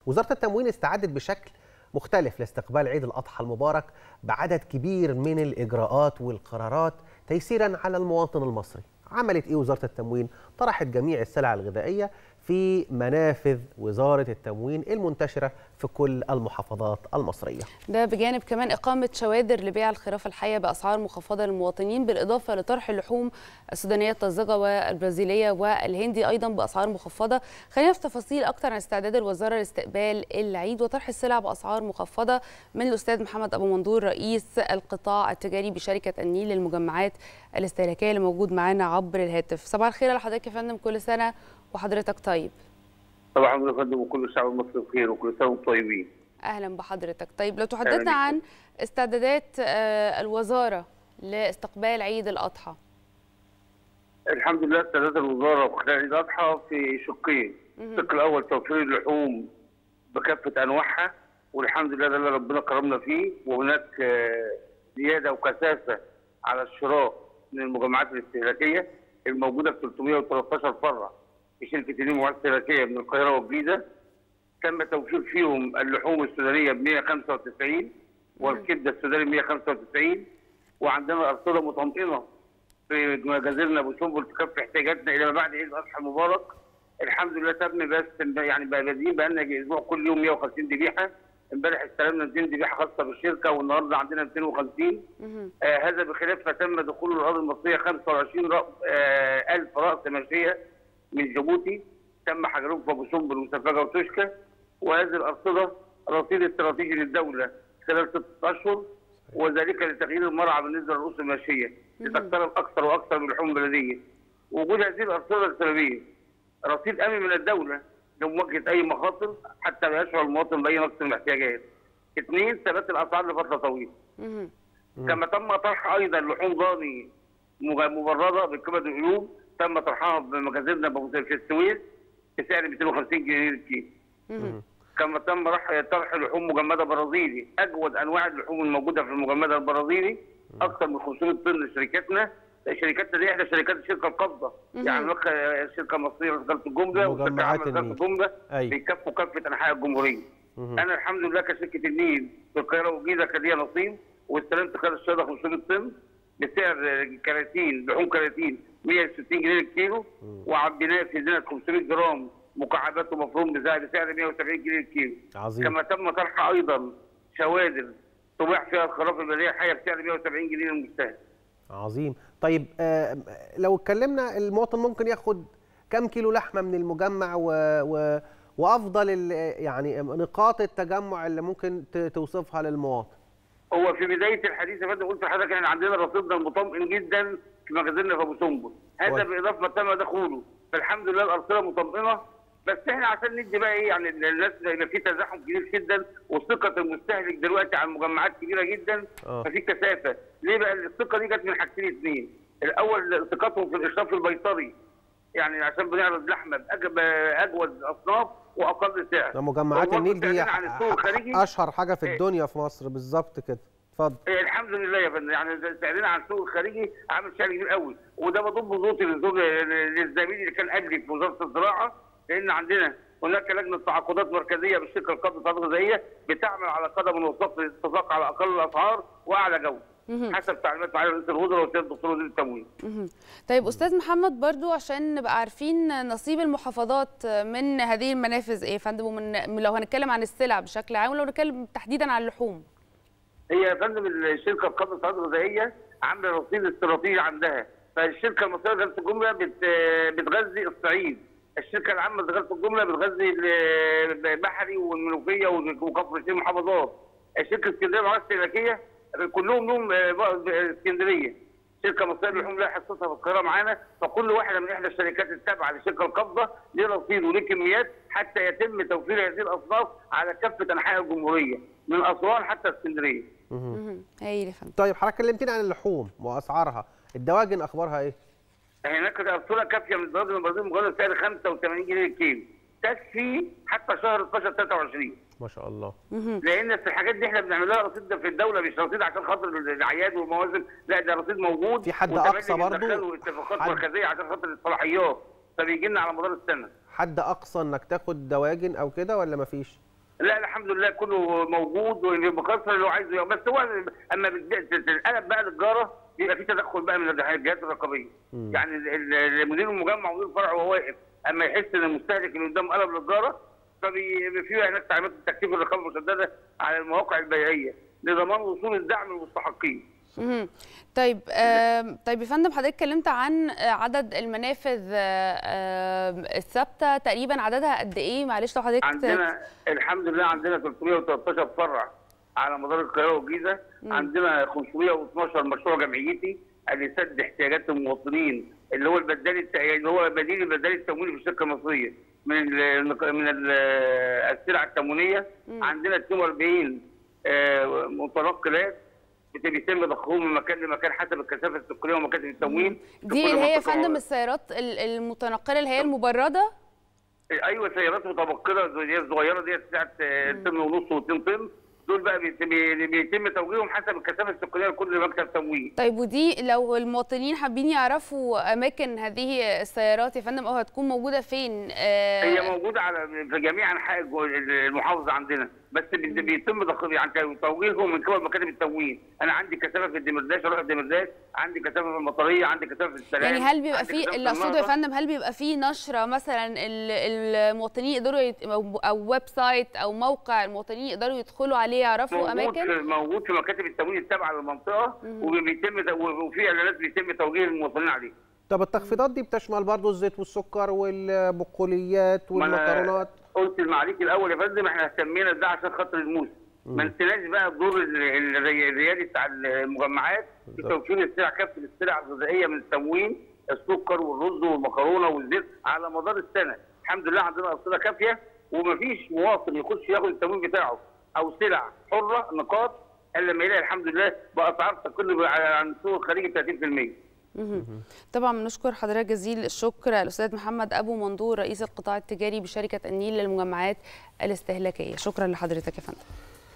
وزاره التموين استعدت بشكل مختلف لاستقبال عيد الاضحى المبارك بعدد كبير من الاجراءات والقرارات تيسيرا على المواطن المصري عملت ايه وزاره التموين طرحت جميع السلع الغذائيه في منافذ وزاره التموين المنتشره في كل المحافظات المصريه ده بجانب كمان إقامة شوادر لبيع الخرافة الحية بأسعار مخفضة للمواطنين بالإضافة لطرح اللحوم السودانية الطازجة والبرازيلية والهندي أيضا بأسعار مخفضة خلينا في تفاصيل أكتر عن استعداد الوزارة لاستقبال العيد وطرح السلع بأسعار مخفضة من الأستاذ محمد أبو منظور رئيس القطاع التجاري بشركة النيل للمجمعات الاستهلاكية اللي موجود معانا عبر الهاتف صباح الخير على حضرتك يا فندم كل سنة وحضرتك طيب طبعا يا فندم وكل الشعب المصري بخير وكل سنه وانتم طيبين. اهلا بحضرتك طيب لو أهلاً تحدثنا بكم. عن استعدادات آه، الوزاره لاستقبال عيد الاضحى الحمد لله استعداد الوزاره في خلال عيد الاضحى في شقين. الشق الاول توفير اللحوم بكافه انواعها والحمد لله ده اللي ربنا كرمنا فيه وهناك آه، زياده وكثافه على الشراء من المجمعات الاستهلاكيه الموجوده في 313 فرع في شركه النيل المجمعات الاستهلاكيه من القاهره والجيزه تم توفير فيهم اللحوم السودانيه ب 195 والكبده السوداني ب 195 وعندنا ارصده مطمئنه في مجازرنا بسنبل تكفي احتياجاتنا الى ما بعد عيد الاضحى المبارك الحمد لله تم بس يعني بقى بادئين بقى لنا اسبوع كل يوم 150 ذبيحه امبارح استلمنا 200 ذبيحه خاصه بالشركه والنهارده عندنا 250 آه هذا بخلاف ما تم دخول الارض المصريه 25 رأ... آه الف راس ماشيه من جيبوتي تم حجرهم في ابو سنبل وسفاجه وتوشكا وهذه الارصده رصيد استراتيجي للدوله خلال ست اشهر وذلك لتغيير المرعى بالنسبه للرؤوس الماشيه لتقترب اكثر واكثر من اللحوم البلديه. وجود هذه الارصده السببيه رصيد امن من الدوله لمواجهه اي مخاطر حتى لا يشعر المواطن باي نقص من الاحتياجات. اثنين ثبات الاسعار لفتره طويله. مهم. كما تم طرح ايضا لحوم ضاني مج- مبرده بكبد القلوب تم طرحها بمخازننا بأبو- في السويس بسعر 250 جنيه للكيلو. مهم. كما تم رح- طرح لحوم مجمده برازيلي اجود انواع اللحوم الموجوده في المجمده البرازيلي اكثر من 500 طن لشركاتنا شركاتنا دي احدى شركات الشركه القابضه يعني مخ- الشركه المصريه لتجاره الجمله والشركه مجمعات العامه لتجاره النيل. الجمله أيوة. بيكفوا كافه انحاء الجمهوريه انا الحمد لله كشركه النيل في القاهره والجيزه كان ليا نصيب واستلمت خلال الشهر 500 طن بسعر كراتين لحوم كراتين 160 جنيه للكيلو وعبيناه في زينه 500 جرام مكعبات ومفروم بسعر بسعر 170 جنيه للكيلو عظيم. كما تم طرح ايضا شوادر تباع فيها الخرافه البلديه الحيه بسعر 170 جنيه للمستهلك عظيم طيب آه، لو اتكلمنا المواطن ممكن ياخد كم كيلو لحمه من المجمع و... و... وافضل ال... يعني نقاط التجمع اللي ممكن ت- توصفها للمواطن هو في بدايه الحديث يا فندم قلت لحضرتك احنا عندنا رصيدنا المطمئن جدا في مخازننا في ابو سنبل هذا كويس. باضافه ما تم دخوله فالحمد لله الارصده مطمئنه بس احنا عشان ندي بقى ايه يعني الناس يبقى في تزاحم كبير جدا وثقه المستهلك دلوقتي على المجمعات كبيره جدا آه. ففي كثافه ليه بقى الثقه دي جت من حاجتين اثنين الاول ثقتهم في الاشراف البيطري يعني عشان بنعرض لحمه بأج- باجود اصناف واقل سعر ده مجمعات فهو النيل دي مستعدين عن السوق الخارجي اشهر حاجه في إيه. الدنيا في مصر بالظبط كده اتفضل إيه الحمد لله يا فندم يعني سعرنا عن السوق الخارجي عامل سعر كبير قوي وده بضم صوتي للزوج للزميل اللي كان قبلي في وزاره الزراعه لان عندنا هناك لجنه تعاقدات مركزيه بالشركه القابضه للطاقه الغذائيه بتعمل على قدم وساق للاتفاق على اقل الاسعار واعلى جوده حسب تعليمات معالي رئيس الوزراء وسياده الدكتور وزير التموين. مهم. طيب استاذ محمد برضو عشان نبقى عارفين نصيب المحافظات من هذه المنافذ ايه يا فندم ومن لو هنتكلم عن السلع بشكل عام ولو نتكلم تحديدا عن اللحوم هي يا فندم الشركه القابضه للطاقه الغذائيه عامله رصيد استراتيجي عندها فالشركه المصريه لتجاره الجمله بت... بتغذي الصعيد الشركه العامه لتجاره الجمله بتغذي ال- البحري والمنوفيه وكفر الشيخ محافظات الشركه الاسكندريه العاصمه الاستهلاكيه كلهم لهم آه، بقى- اسكندريه شركه مصريه للحوم لها حصتها في القاهره معانا فكل واحده من احدى الشركات التابعه للشركه القابضه ليه رصيد وليه كميات حتى يتم توفير هذه الاصناف على كافه انحاء الجمهوريه من اسوان حتى اسكندريه مهم. هايل يا فندم طيب حضرتك كلمتني عن اللحوم واسعارها الدواجن اخبارها ايه هناك ارصده كافيه من الدواجن البرازيل مجرد سعر 85 جنيه للكيلو تكفي حتى شهر 12 23 ما شاء الله لان في الحاجات دي احنا بنعمل لها رصيد ده في الدوله مش رصيد عشان خاطر العياد والمواسم لا ده رصيد موجود في حد وتملي أقصى برضو؟ بندخله اتفاقات حد- مركزيه عشان خاطر الصلاحيات فبيجي لنا على مدار السنه حد اقصى انك تاخد دواجن او كده ولا مفيش لا الحمد لله كله موجود وبكثره اللي هو عايزه بس هو اما بتتقلب بقى للجاره بيبقى في تدخل بقى من الجهات الرقابيه يعني ال- ال- المدير المجمع ومدير الفرع وهو واقف اما يحس ان المستهلك اللي قدام قلب للجاره فبيبقى في هناك تعليمات التكثيف الرقابه المشدده على المواقع البيعيه لضمان وصول الدعم للمستحقين. مهم. طيب آم، طيب يا فندم حضرتك اتكلمت عن آه، عدد المنافذ آه، آم، الثابته تقريبا عددها قد ايه معلش لو حضرتك ت- عندنا الحمد لله عندنا 313 فرع على مدار القاهره والجيزه عندنا 512 مشروع جمعيتي اللي يسد احتياجات المواطنين اللي هو البدال الت- اللي هو بديل البدال التمويلي في الشركه المصريه من ال من ال السلع التموينيه عندنا 42 آه، متنقلات بت- بيتم ضخهم من مكان لمكان حسب الكثافه السكانيه ومكاتب التموين في دي كل اللي هي يا منطقة فندم السيارات ال- المتنقله اللي هي المبرده ايوه سيارات متبقره زي دي الصغيره دي بتاعت آه، طن ونص واتنين طن دول بقى بيت- بي- بيتم توجيههم حسب الكثافه السكانيه لكل مكتب تموين طيب ودي لو المواطنين حابين يعرفوا اماكن هذه السيارات يا فندم او هتكون موجوده فين آه، هي موجوده على في جميع انحاء الجو- المحافظه عندنا بس بي- بيتم ضخ يعني توجيههم من قبل مكاتب التموين انا عندي كثافه في الدمرداش اروح الدمرداش عندي كثافه في المطريه عندي كثافه في السلام يعني هل بيبقى عندي في كثافة اللي اقصده يا النهضة. فندم هل بيبقى في نشره مثلا ال- المواطنين يقدروا يت... او أو ويب سايت او موقع المواطنين يقدروا يدخلوا عليه يعرفوا موجود اماكن في موجود في مكاتب التموين التابعه للمنطقه وبيتم وفي اعلانات بيتم توجيه المواطنين عليه طب التخفيضات دي بتشمل برضو الزيت والسكر والبقوليات ما أنا والمكرونات قلت المعاليك الاول يا فندم احنا اهتمينا بده عشان خاطر الموسم ما نسيناش بقى الدور ال- ال- الري- الريادي بتاع المجمعات في بالظبط. توفير السلع كافه السلع الغذائيه من التموين السكر والرز والمكرونه والزيت على مدار السنه الحمد لله عندنا ارصده كافيه ومفيش مواطن يخش ياخد التموين بتاعه او سلع حره نقاط الا لما يلاقي الحمد لله باسعار تقل عن سوق الخارجي 30% مهم. طبعا بنشكر حضرتك جزيل الشكر الاستاذ محمد ابو منظور رئيس القطاع التجاري بشركه النيل للمجمعات الاستهلاكيه شكرا لحضرتك يا فندم